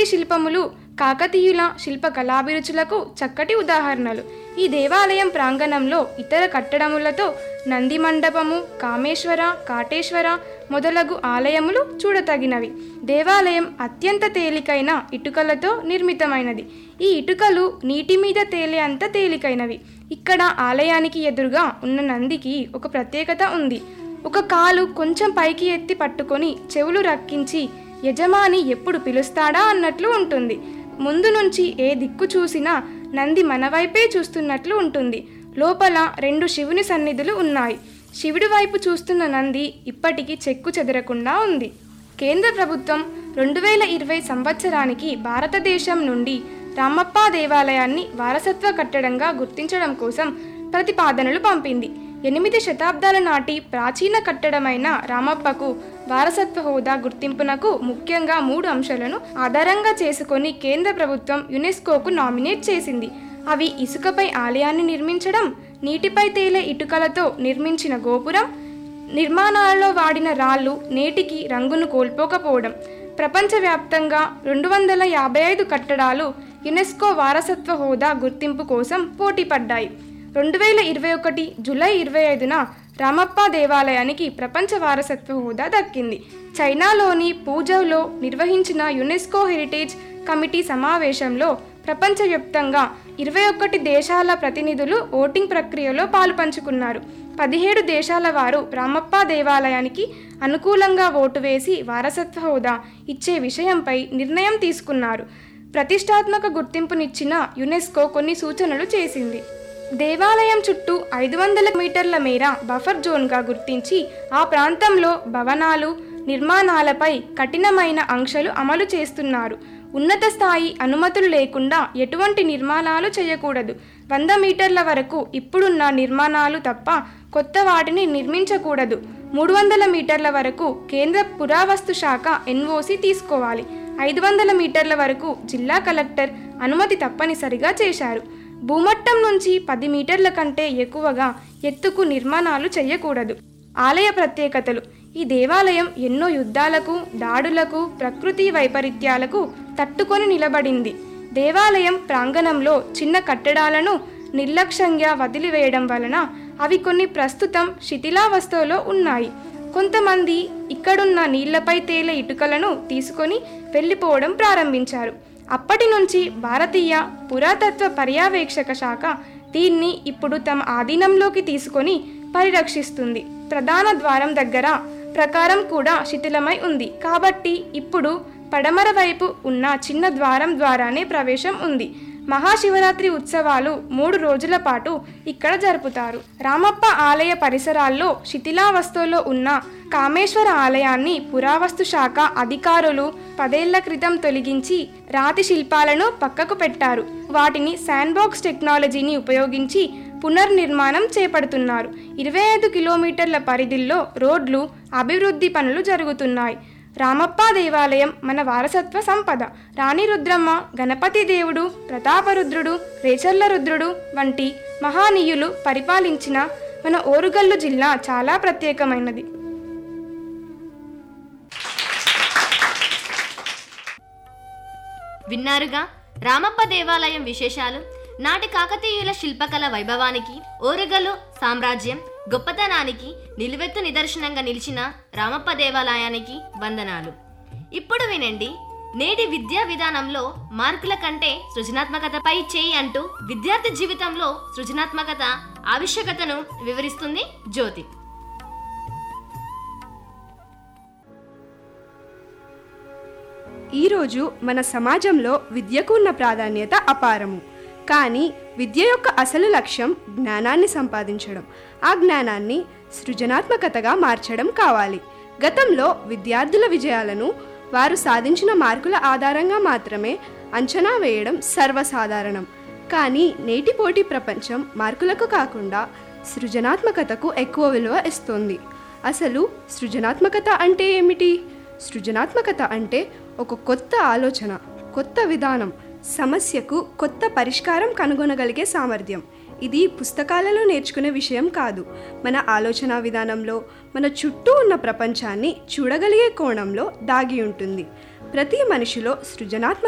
శిథిలి శిల్పములు కాకతీయుల శిల్ప కళాభిరుచులకు చక్కటి ఉదాహరణలు ఈ దేవాలయం ప్రాంగణంలో ఇతర కట్టడములతో నంది మండపము కామేశ్వర కాటేశ్వర మొదలగు ఆలయములు చూడతగినవి దేవాలయం అత్యంత తేలికైన ఇటుకలతో నిర్మితమైనది ఈ ఇటుకలు నీటి మీద తేలే అంత తేలికైనవి ఇక్కడ ఆలయానికి ఎదురుగా ఉన్న నందికి ఒక ప్రత్యేకత ఉంది ఒక కాలు కొంచెం పైకి ఎత్తి పట్టుకొని చెవులు రక్కించి యజమాని ఎప్పుడు పిలుస్తాడా అన్నట్లు ఉంటుంది ముందు నుంచి ఏ దిక్కు చూసినా నంది మన వైపే చూస్తున్నట్లు ఉంటుంది లోపల రెండు శివుని సన్నిధులు ఉన్నాయి శివుడి వైపు చూస్తున్న నంది ఇప్పటికీ చెక్కు చెదరకుండా ఉంది కేంద్ర ప్రభుత్వం రెండు వేల ఇరవై సంవత్సరానికి భారతదేశం నుండి రామప్ప దేవాలయాన్ని వారసత్వ కట్టడంగా గుర్తించడం కోసం ప్రతిపాదనలు పంపింది ఎనిమిది శతాబ్దాల నాటి ప్రాచీన కట్టడమైన రామప్పకు వారసత్వ హోదా గుర్తింపునకు ముఖ్యంగా మూడు అంశాలను ఆధారంగా చేసుకొని కేంద్ర ప్రభుత్వం యునెస్కోకు నామినేట్ చేసింది అవి ఇసుకపై ఆలయాన్ని నిర్మించడం నీటిపై తేలే ఇటుకలతో నిర్మించిన గోపురం నిర్మాణాలలో వాడిన రాళ్ళు నేటికి రంగును కోల్పోకపోవడం ప్రపంచవ్యాప్తంగా రెండు వందల యాభై ఐదు కట్టడాలు యునెస్కో వారసత్వ హోదా గుర్తింపు కోసం పోటీ పడ్డాయి రెండు వేల ఇరవై ఒకటి జూలై ఇరవై ఐదున రామప్ప దేవాలయానికి ప్రపంచ వారసత్వ హోదా దక్కింది చైనాలోని పూజౌలో నిర్వహించిన యునెస్కో హెరిటేజ్ కమిటీ సమావేశంలో ప్రపంచవ్యాప్తంగా ఇరవై ఒకటి దేశాల ప్రతినిధులు ఓటింగ్ ప్రక్రియలో పాలుపంచుకున్నారు పదిహేడు దేశాల వారు రామప్ప దేవాలయానికి అనుకూలంగా ఓటు వేసి వారసత్వ హోదా ఇచ్చే విషయంపై నిర్ణయం తీసుకున్నారు ప్రతిష్టాత్మక గుర్తింపునిచ్చిన యునెస్కో కొన్ని సూచనలు చేసింది దేవాలయం చుట్టూ ఐదు వందల మీటర్ల మేర బఫర్ జోన్గా గుర్తించి ఆ ప్రాంతంలో భవనాలు నిర్మాణాలపై కఠినమైన ఆంక్షలు అమలు చేస్తున్నారు ఉన్నత స్థాయి అనుమతులు లేకుండా ఎటువంటి నిర్మాణాలు చేయకూడదు వంద మీటర్ల వరకు ఇప్పుడున్న నిర్మాణాలు తప్ప కొత్త వాటిని నిర్మించకూడదు మూడు వందల మీటర్ల వరకు కేంద్ర పురావస్తు శాఖ ఎన్ఓసి తీసుకోవాలి ఐదు వందల మీటర్ల వరకు జిల్లా కలెక్టర్ అనుమతి తప్పనిసరిగా చేశారు భూమట్టం నుంచి పది మీటర్ల కంటే ఎక్కువగా ఎత్తుకు నిర్మాణాలు చేయకూడదు ఆలయ ప్రత్యేకతలు ఈ దేవాలయం ఎన్నో యుద్ధాలకు దాడులకు ప్రకృతి వైపరీత్యాలకు తట్టుకొని నిలబడింది దేవాలయం ప్రాంగణంలో చిన్న కట్టడాలను నిర్లక్ష్యంగా వదిలివేయడం వలన అవి కొన్ని ప్రస్తుతం శిథిలావస్థలో ఉన్నాయి కొంతమంది ఇక్కడున్న నీళ్లపై తేలే ఇటుకలను తీసుకొని వెళ్ళిపోవడం ప్రారంభించారు అప్పటి నుంచి భారతీయ పురాతత్వ పర్యవేక్షక శాఖ దీన్ని ఇప్పుడు తమ ఆధీనంలోకి తీసుకొని పరిరక్షిస్తుంది ప్రధాన ద్వారం దగ్గర ప్రకారం కూడా శిథిలమై ఉంది కాబట్టి ఇప్పుడు పడమర వైపు ఉన్న చిన్న ద్వారం ద్వారానే ప్రవేశం ఉంది మహాశివరాత్రి ఉత్సవాలు మూడు రోజుల పాటు ఇక్కడ జరుపుతారు రామప్ప ఆలయ పరిసరాల్లో శిథిలావస్థలో ఉన్న కామేశ్వర ఆలయాన్ని పురావస్తు శాఖ అధికారులు పదేళ్ల క్రితం తొలగించి రాతి శిల్పాలను పక్కకు పెట్టారు వాటిని శాండ్బాక్స్ టెక్నాలజీని ఉపయోగించి పునర్నిర్మాణం చేపడుతున్నారు ఇరవై ఐదు కిలోమీటర్ల పరిధిలో రోడ్లు అభివృద్ధి పనులు జరుగుతున్నాయి రామప్ప దేవాలయం మన వారసత్వ సంపద రాణి రుద్రమ్మ గణపతి దేవుడు ప్రతాపరుద్రుడు రేచర్ల రుద్రుడు వంటి మహానీయులు పరిపాలించిన మన ఓరుగల్లు జిల్లా చాలా ప్రత్యేకమైనది విన్నారుగా రామప్ప దేవాలయం విశేషాలు నాటి కాకతీయుల శిల్పకళ వైభవానికి ఓరుగల్లు సామ్రాజ్యం గొప్పతనానికి నిలువెత్తు నిదర్శనంగా నిలిచిన రామప్ప దేవాలయానికి వందనాలు ఇప్పుడు వినండి నేటి విద్యా విధానంలో మార్కుల కంటే సృజనాత్మకతపై చేయి అంటూ విద్యార్థి జీవితంలో సృజనాత్మకత ఆవశ్యకతను వివరిస్తుంది జ్యోతి ఈరోజు మన సమాజంలో విద్యకు ఉన్న ప్రాధాన్యత అపారము కానీ విద్య యొక్క అసలు లక్ష్యం జ్ఞానాన్ని సంపాదించడం ఆ జ్ఞానాన్ని సృజనాత్మకతగా మార్చడం కావాలి గతంలో విద్యార్థుల విజయాలను వారు సాధించిన మార్కుల ఆధారంగా మాత్రమే అంచనా వేయడం సర్వసాధారణం కానీ నేటి పోటీ ప్రపంచం మార్కులకు కాకుండా సృజనాత్మకతకు ఎక్కువ విలువ ఇస్తుంది అసలు సృజనాత్మకత అంటే ఏమిటి సృజనాత్మకత అంటే ఒక కొత్త ఆలోచన కొత్త విధానం సమస్యకు కొత్త పరిష్కారం కనుగొనగలిగే సామర్థ్యం ఇది పుస్తకాలలో నేర్చుకునే విషయం కాదు మన ఆలోచన విధానంలో మన చుట్టూ ఉన్న ప్రపంచాన్ని చూడగలిగే కోణంలో దాగి ఉంటుంది ప్రతి మనిషిలో సృజనాత్మక